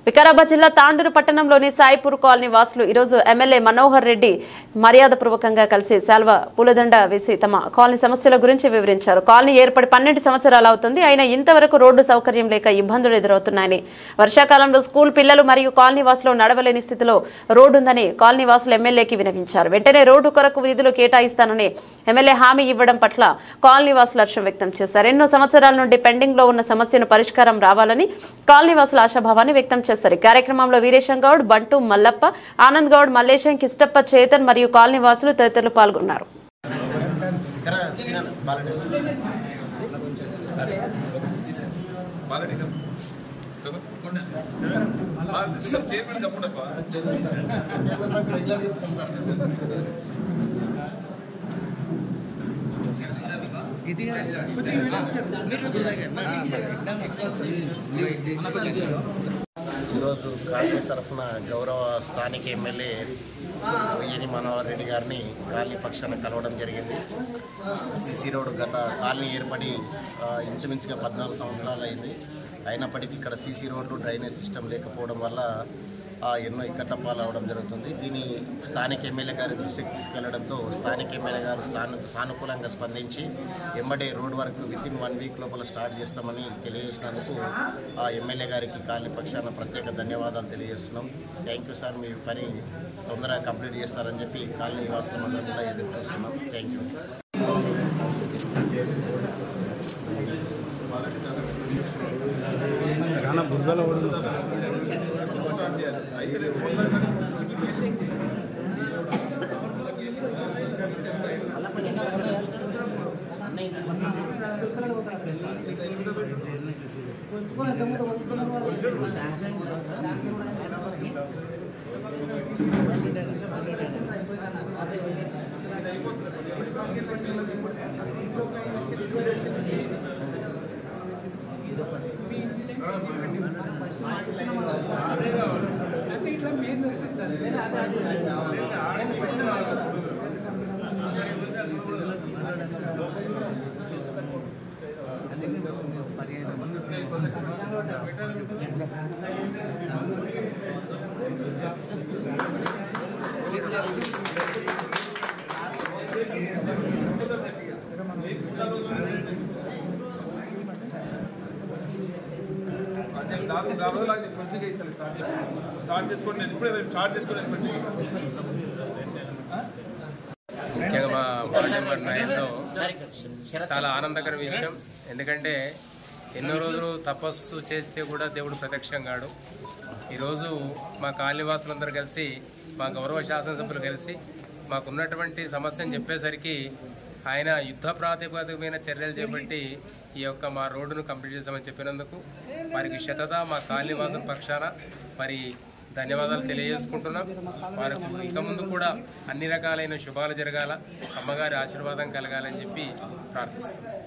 వికారాబాద్ జిల్లా తాండూరు పట్టణంలోని సాయిపూర్ కాలనీ వాసులు ఈరోజు ఎమ్మెల్యే మనోహర్ రెడ్డి మర్యాదపూర్వకంగా కలిసి శాల్వ పూలదండ వేసి తమ కాలనీ సమస్యల గురించి వివరించారు కాలనీ ఏర్పడి పన్నెండు సంవత్సరాలు అవుతుంది అయినా ఇంతవరకు రోడ్డు సౌకర్యం లేక ఇబ్బందులు ఎదురవుతున్నాయని వర్షాకాలంలో స్కూల్ పిల్లలు మరియు కాలనీ వాసులు నడవలేని స్థితిలో రోడ్డు ఉందని కాలనీ వాసులు ఎమ్మెల్యేకి వినవించారు వెంటనే రోడ్డు కొరకు విధులు కేటాయిస్తానని ఎమ్మెల్యే హామీ ఇవ్వడం పట్ల కాలనీ వాసులు హర్షం వ్యక్తం చేశారు ఎన్నో సంవత్సరాల నుండి పెండింగ్ లో ఉన్న సమస్యను పరిష్కారం రావాలని కాలనీ వాసుల ఆశాభావాన్ని వ్యక్తం చేశారు ఈ కార్యక్రమంలో వీరేశం గౌడ్ బంటు మల్లప్ప ఆనంద్ గౌడ్ మల్లేశం కిష్టప్ప చేతన్ మరియు కాలనీ వాసులు తదితరులు పాల్గొన్నారు ఇక్కడ సీనన్న బాలడే రెగ్యులర్ చెప్తాం సార్ ఈరోజు కాలనీ తరఫున గౌరవ స్థానిక ఎమ్మెల్యే ఉయ్యని మనోహర్ రెడ్డి గారిని కాలనీ పక్షాన కలవడం జరిగింది సిసి రోడ్ గత కాలనీ ఏర్పడి ఆ, ఇంచుమించుగా పద్నాలుగు సంవత్సరాలు అయింది అయినప్పటికీ ఇక్కడ సీసీ రోడ్లు డ్రైనేజ్ సిస్టమ్ లేకపోవడం వల్ల ఆ, ఎన్నో ఇక్కట్ల పాలవడం జరుగుతుంది దీన్ని స్థానిక ఎమ్మెల్యే గారి దృష్టికి తీసుకెళ్లడంతో స్థానిక ఎమ్మెల్యే గారు స్థాను సానుకూలంగా స్పందించి ఎమ్మడే road work within one week లోపల స్టార్ట్ చేస్తామని తెలియజేసినందుకు ఆ ఎమ్మెల్యే గారికి కాలనీ పక్షాన ప్రత్యేక ధన్యవాదాలు తెలియజేస్తున్నాం థ్యాంక్ యూ సార్ మీ పని తొందరగా కంప్లీట్ చేస్తారని చెప్పి కాలనీ వాసులు అందరం కూడా ఎదురు చూస్తున్నాం థ్యాంక్ యూ చాలా బురదలో కూడా ఉంది సార్ నేను నాలుగు నాలుగు రోజులు ఆగి మంచిగా ఇస్తాను స్టార్ట్ చేసుకోండి స్టార్ట్ చేసుకోండి నేను ఇప్పుడే స్టార్ట్ చేసుకోండి మంచిగా ముఖ్యంగా మా వార్డ్ నెంబర్ నైన్లో చాలా ఆనందకర విషయం ఎందుకంటే ఎన్నో రోజులు తపస్సు చేస్తే కూడా దేవుడు ప్రత్యక్షం కాడు ఈరోజు మా కాలనీవాసులందరూ కలిసి మా గౌరవ శాసనసభ్యులు కలిసి మాకున్నటువంటి సమస్యను చెప్పేసరికి ఆయన యుద్ధ ప్రాతిపదిక మీద చర్యలు చేపట్టి ఈ యొక్క మా రోడ్డును కంప్లీట్ చేశామని చెప్పినందుకు వారికి శతత మా కాలనీవాసుల పక్షాన మరి ధన్యవాదాలు తెలియజేసుకుంటున్నాం వారికి ఇక ముందు కూడా అన్ని రకాలైన శుభాలు జరగాల అమ్మగారి ఆశీర్వాదం కలగాలని చెప్పి ప్రార్థిస్తున్నాం